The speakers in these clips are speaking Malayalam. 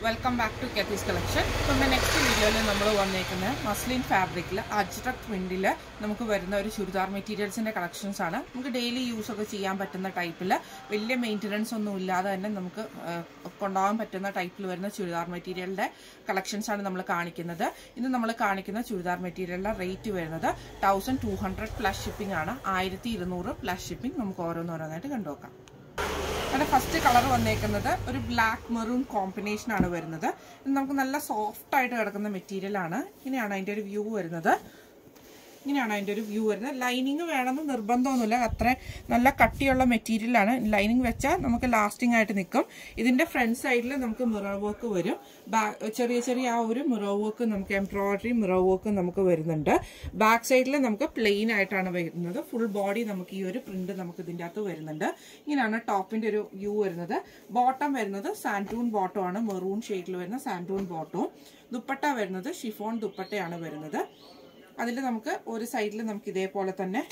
വെൽക്കം ബാക്ക് ടു കെത്തീസ് കളക്ഷൻ നമ്മുടെ നെക്സ്റ്റ് വീഡിയോയിൽ നമ്മൾ വന്നേക്കുന്നത് മസ്ലിൻ ഫാബ്രിക്കിൽ അജ്രക് പ്രിന്റിൽ നമുക്ക് വരുന്ന ഒരു ചുരിദാർ മെറ്റീരിയൽസിന്റെ കളക്ഷൻസ് ആണ് നമുക്ക് ഡെയിലി യൂസ് ഒക്കെ ചെയ്യാൻ പറ്റുന്ന ടൈപ്പിൽ വലിയ മെയിൻ്റനൻസ് ഒന്നും ഇല്ലാതെ തന്നെ നമുക്ക് ആ, കൊണ്ടുപോകാൻ പറ്റുന്ന ടൈപ്പിൽ വരുന്ന ചുരിദാർ മെറ്റീരിയലിന്റെ കളക്ഷൻസ് ആണ് നമ്മൾ കാണിക്കുന്നത് ഇന്ന് നമ്മൾ കാണിക്കുന്ന ചുരിദാർ മെറ്റീരിയലിന്റെ റേറ്റ് വരുന്നത് thousand two hundred plus shipping ആണ് ആയിരത്തി ഇരുന്നൂറ് പ്ലസ് ഷിപ്പിംഗ് നമുക്ക് ഓരോന്നോരോന്നായിട്ട് കണ്ടുനോക്കാം അതിന്റെ ഫസ്റ്റ് കളർ വന്നേക്കുന്നത് ഒരു ബ്ലാക്ക് മെറൂൺ കോമ്പിനേഷൻ ആണ് വരുന്നത് ഇത് നമുക്ക് നല്ല സോഫ്റ്റ് ആയിട്ട് കിടക്കുന്ന മെറ്റീരിയൽ ആണ് ഇങ്ങനെയാണ് അതിന്റെ ഒരു വ്യൂ വരുന്നത് ഇങ്ങനെയാണ് അതിന്റെ ഒരു വ്യൂ വരുന്നത് ലൈനിങ് വേണമെന്ന് നിർബന്ധമൊന്നുമില്ല അത്ര നല്ല കട്ടിയുള്ള മെറ്റീരിയൽ ആണ് ലൈനിങ് വെച്ചാൽ നമുക്ക് ലാസ്റ്റിംഗ് ആയിട്ട് നിൽക്കും ഇതിന്റെ ഫ്രണ്ട് സൈഡിൽ നമുക്ക് മിറർ വർക്ക് വരും ബാ- ചെറിയ ചെറിയ ആ ഒരു മിറർ വർക്ക് നമുക്ക് എംബ്രോയിഡറി മിറർ വർക്ക് നമുക്ക് വരുന്നുണ്ട് ബാക്ക് സൈഡിൽ നമുക്ക് പ്ലെയിൻ ആയിട്ടാണ് വരുന്നത് ഫുൾ ബോഡി നമുക്ക് ഈ ഒരു പ്രിന്റ് നമുക്ക് ഇതിന്റെ അകത്ത് വരുന്നുണ്ട് ഇങ്ങനെയാണ് ടോപ്പിന്റെ ഒരു വ്യൂ വരുന്നത് ബോട്ടം വരുന്നത് സാൻറ്റൂൺ ബോട്ടം ആണ് മെറൂൺ ഷെയ്ഡിൽ വരുന്ന സാൻറ്റൂൺ ബോട്ടവും ദുപ്പട്ട വരുന്നത് ഷിഫോൺ ദുപ്പട്ടയാണ് വരുന്നത് അതിൽ നമുക്ക് ഒരു സൈഡിൽ നമുക്ക് ഇതേപോലെ തന്നെ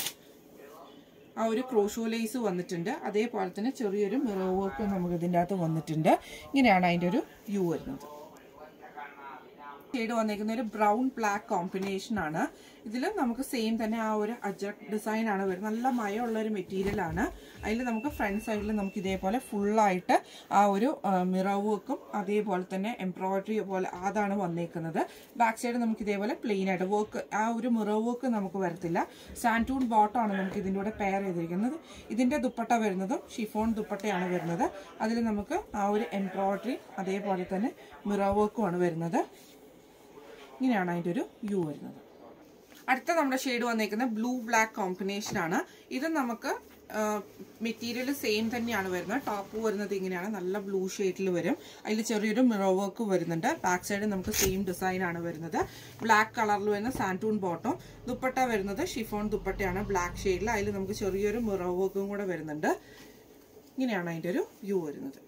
ആ ഒരു ക്രോഷോ ലേസ് വന്നിട്ടുണ്ട് അതേപോലെ തന്നെ ചെറിയൊരു മിറർ വർക്ക് നമുക്ക് ഇതിൻ്റെ അകത്ത് വന്നിട്ടുണ്ട് ഇങ്ങനെയാണ് അതിൻ്റെ ഒരു വ്യൂ വരുന്നത് ഷെയ്ഡ് വന്നിരിക്കുന്ന ഒരു ബ്രൗൺ ബ്ലാക്ക് കോമ്പിനേഷൻ ആണ് ഇതിൽ നമുക്ക് സെയിം തന്നെ ആ ഒരു അജക് ഡിസൈൻ ആണ് വരുന്നത് നല്ല മയമുള്ള ഒരു മെറ്റീരിയൽ ആണ് അതിൽ നമുക്ക് ഫ്രണ്ട് സൈഡിൽ നമുക്ക് ഇതേപോലെ ഫുള്ളായിട്ട് ആ ഒരു മിറർ വർക്കും അതേപോലെ തന്നെ എംബ്രോയിഡറി പോലെ അതാണ് വന്നേക്കുന്നത് ബാക്ക് സൈഡ് നമുക്ക് ഇതേപോലെ പ്ലെയിൻ ആയിട്ട് വർക്ക് ആ ഒരു മിറർ വർക്ക് നമുക്ക് വരത്തില്ല സാൻറ്റൂൺ ബോട്ടമാണ് നമുക്ക് ഇതിൻ്റെ കൂടെ പെയർ ചെയ്തിരിക്കുന്നത് ഇതിൻ്റെ ദുപ്പട്ട വരുന്നതും ഷിഫോൺ ദുപ്പട്ടയാണ് വരുന്നത് അതിൽ നമുക്ക് ആ ഒരു എംബ്രോയിഡറി അതേപോലെ തന്നെ മിറർ വർക്കുമാണ് വരുന്നത് ഇങ്ങനെയാണ് അതിൻ്റെ ഒരു വ്യൂ വരുന്നത് അടുത്ത നമ്മുടെ ഷെയ്ഡ് വന്നേക്കുന്നത് ബ്ലൂ ബ്ലാക്ക് കോമ്പിനേഷൻ ആണ് ഇത് നമുക്ക് മെറ്റീരിയൽ സെയിം തന്നെയാണ് വരുന്നത് ടോപ്പ് വരുന്നത് ഇങ്ങനെയാണ് നല്ല ബ്ലൂ ഷെയ്ഡിൽ വരും അതിൽ ചെറിയൊരു മിറർ വർക്ക് വരുന്നുണ്ട് ബാക്ക് സൈഡ് നമുക്ക് സെയിം ഡിസൈൻ ആണ് വരുന്നത് ബ്ലാക്ക് കളറിൽ വരുന്ന സാൻറ്റൂൺ ബോട്ടം ദുപ്പട്ട വരുന്നത് ഷിഫോൺ ദുപ്പട്ടയാണ് ബ്ലാക്ക് ഷെയ്ഡിൽ അതിൽ നമുക്ക് ചെറിയൊരു മിറർ വർക്കും കൂടെ വരുന്നുണ്ട് ഇങ്ങനെയാണ് അതിൻ്റെ ഒരു വ്യൂ വരുന്നത്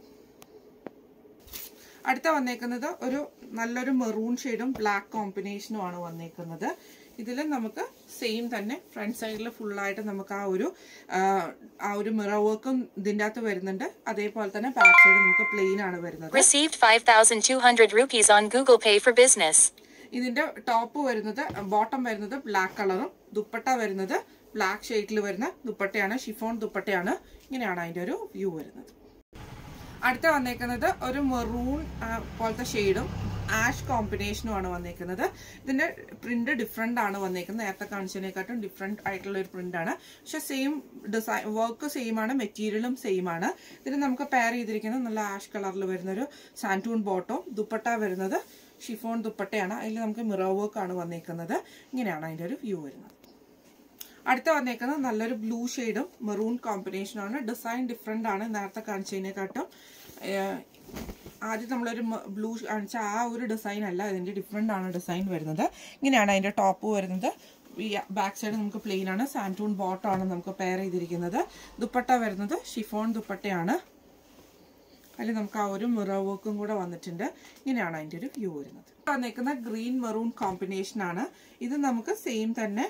അടുത്ത വന്നേക്കുന്നത് ഒരു നല്ലൊരു മെറൂൺ ഷെയ്ഡും ബ്ലാക്ക് കോമ്പിനേഷനും ആണ് വന്നേക്കുന്നത് ഇതിൽ നമുക്ക് സെയിം തന്നെ ഫ്രണ്ട് സൈഡിൽ ഫുള്ളായിട്ട് നമുക്ക് ആ ഒരു ആ, ആ ഒരു മിറർ വർക്കും ഇതിൻ്റെ അകത്ത് വരുന്നുണ്ട് അതേപോലെ തന്നെ ബാക്ക് സൈഡ് നമുക്ക് പ്ലെയിൻ ആണ് വരുന്നത് Received 5,200 rupees on Google Pay for Business. ഇതിന്റെ ടോപ്പ് വരുന്നത് ബോട്ടം വരുന്നത് ബ്ലാക്ക് കളറും ദുപ്പട്ട വരുന്നത് ബ്ലാക്ക് ഷെയ്ഡിൽ വരുന്ന ദുപ്പട്ടയാണ് ഷിഫോൺ ദുപ്പട്ടയാണ് ഇങ്ങനെയാണ് അതിന്റെ ഒരു വ്യൂ വരുന്നത് അടുത്ത വന്നേക്കുന്നത് ഒരു മെറൂൺ പോലത്തെ ഷെയ്ഡും ആഷ് കോമ്പിനേഷനും ആണ് വന്നേക്കുന്നത് ഇതിന്റെ പ്രിന്റ് ഡിഫറെന്റ് ആണ് വന്നേക്കുന്നത് നേരത്തെ കാണിച്ചതിനെക്കാട്ടും ഡിഫറെന്റ് ആയിട്ടുള്ള ഒരു പ്രിന്റ് ആണ് പക്ഷെ സെയിം ഡിസൈൻ വർക്ക് സെയിം ആണ് മെറ്റീരിയലും സെയിം ആണ് ഇതിന് നമുക്ക് പെയർ ചെയ്തിരിക്കുന്നത് നല്ല ആഷ് കളറിൽ വരുന്ന ഒരു സാൻറ്റൂൺ ബോട്ടവും ദുപ്പട്ട വരുന്നത് ഷിഫോൺ ദുപ്പട്ടയാണ് അതിൽ നമുക്ക് മിറർ വർക്ക് ആണ് വന്നേക്കുന്നത് ഇങ്ങനെയാണ് അതിന്റെ ഒരു വ്യൂ വരുന്നത് അടുത്ത വന്നേക്കുന്നത് നല്ലൊരു ബ്ലൂ ഷെയ്ഡും മെറൂൺ കോമ്പിനേഷനാണ് ഡിസൈൻ ഡിഫറെൻ്റ് ആണ് നേരത്തെ കാണിച്ചതിനെക്കാട്ടും ഏഹ്, ആദ്യം നമ്മളൊരു ബ്ലൂ കാണിച്ച ആ ഒരു ഡിസൈൻ അല്ല ഇതിൻ്റെ ഡിഫറെൻ്റ് ആണ് ഡിസൈൻ വരുന്നത് ഇങ്ങനെയാണ് അതിൻ്റെ ടോപ്പ് വരുന്നത് ഈ ബാക്ക് സൈഡ് നമുക്ക് പ്ലെയിൻ ആണ് സാൻറ്റൂൺ ബോട്ടമാണ് നമുക്ക് പെയർ ചെയ്തിരിക്കുന്നത് ദുപ്പട്ട വരുന്നത് ഷിഫോൺ ദുപ്പട്ടയാണ് അതിൽ നമുക്ക് ആ ഒരു മിറർ വർക്കും കൂടെ വന്നിട്ടുണ്ട് ഇങ്ങനെയാണ് അതിൻ്റെ ഒരു വ്യൂ വരുന്നത് വന്നേക്കുന്ന ഗ്രീൻ മെറൂൺ കോമ്പിനേഷൻ ആണ് ഇത് നമുക്ക് സെയിം തന്നെ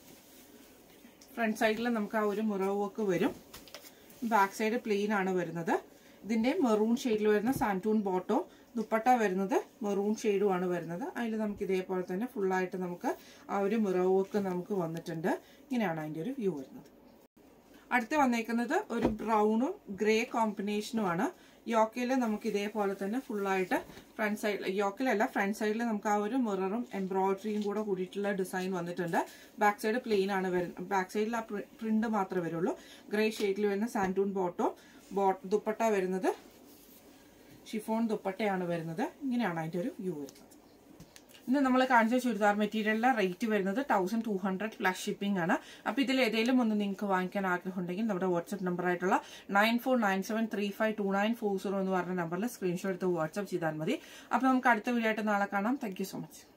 ഫ്രണ്ട് സൈഡിൽ നമുക്ക് ആ ഒരു മിറർ വർക്ക് വരും ബാക്ക് സൈഡ് പ്ലെയിൻ ആണ് വരുന്നത് ഇതിന്റെ മെറൂൺ ഷെയ്ഡിൽ വരുന്ന സാൻറ്റൂൺ ബോട്ടോ ദുപ്പട്ട വരുന്നത് മെറൂൺ ഷെയ്ഡും ആണ് വരുന്നത് അതിൽ നമുക്ക് ഇതേപോലെ തന്നെ ഫുള്ളായിട്ട് നമുക്ക് ആ ഒരു മിറർ വർക്ക് നമുക്ക് വന്നിട്ടുണ്ട് ഇങ്ങനെയാണ് അതിന്റെ ഒരു വ്യൂ വരുന്നത് അടുത്ത് വന്നേക്കുന്നത് ഒരു ബ്രൗണും ഗ്രേ കോമ്പിനേഷനുമാണ് യോക്കയിൽ നമുക്ക് ഇതേപോലെ തന്നെ ഫുള്ളായിട്ട് ഫ്രണ്ട് സൈഡിൽ യോക്കിലല്ല ഫ്രണ്ട് സൈഡിൽ നമുക്ക് ആ ഒരു മിററും എംബ്രോയിഡറിയും കൂടെ കൂടിയിട്ടുള്ള ഡിസൈൻ വന്നിട്ടുണ്ട് ബാക്ക് സൈഡ് പ്ലെയിൻ ആണ് വരുന്നത് ബാക്ക് സൈഡിൽ ആ പ്രിന്റ് മാത്രമേ വരുള്ളൂ ഗ്രേ ഷെയ്ഡിൽ വരുന്ന സാൻറ്റൂൺ ബോട്ടോ ബോ ദുപ്പട്ട വരുന്നത് ഷിഫോൺ ദുപ്പട്ടയാണ് വരുന്നത് ഇങ്ങനെയാണ് അതിൻ്റെ ഒരു വ്യൂ വരുന്നത് ഇന്ന് നമ്മൾ കാണിച്ച ചുരിദാർ മെറ്റീരിയലിന്റെ റേറ്റ് വരുന്നത് thousand two hundred plus shipping ആണ് അപ്പോൾ ഇതിൽ ഏതെങ്കിലും ഒന്ന് നിങ്ങൾക്ക് വാങ്ങിക്കാൻ ആഗ്രഹമുണ്ടെങ്കിൽ നമ്മുടെ വാട്സ്ആപ്പ് നമ്പർ ആയിട്ടുള്ള nine four nine seven three five two nine four zero എന്ന് പറഞ്ഞ നമ്പറിൽ സ്ക്രീൻഷോട്ട് എടുത്ത് വാട്സ്ആപ്പ് ചെയ്താൽ മതി അപ്പോൾ നമുക്ക് അടുത്ത വീഡിയോ ആയിട്ട് നാളെ കാണാം താങ്ക് യു സോ മച്ച്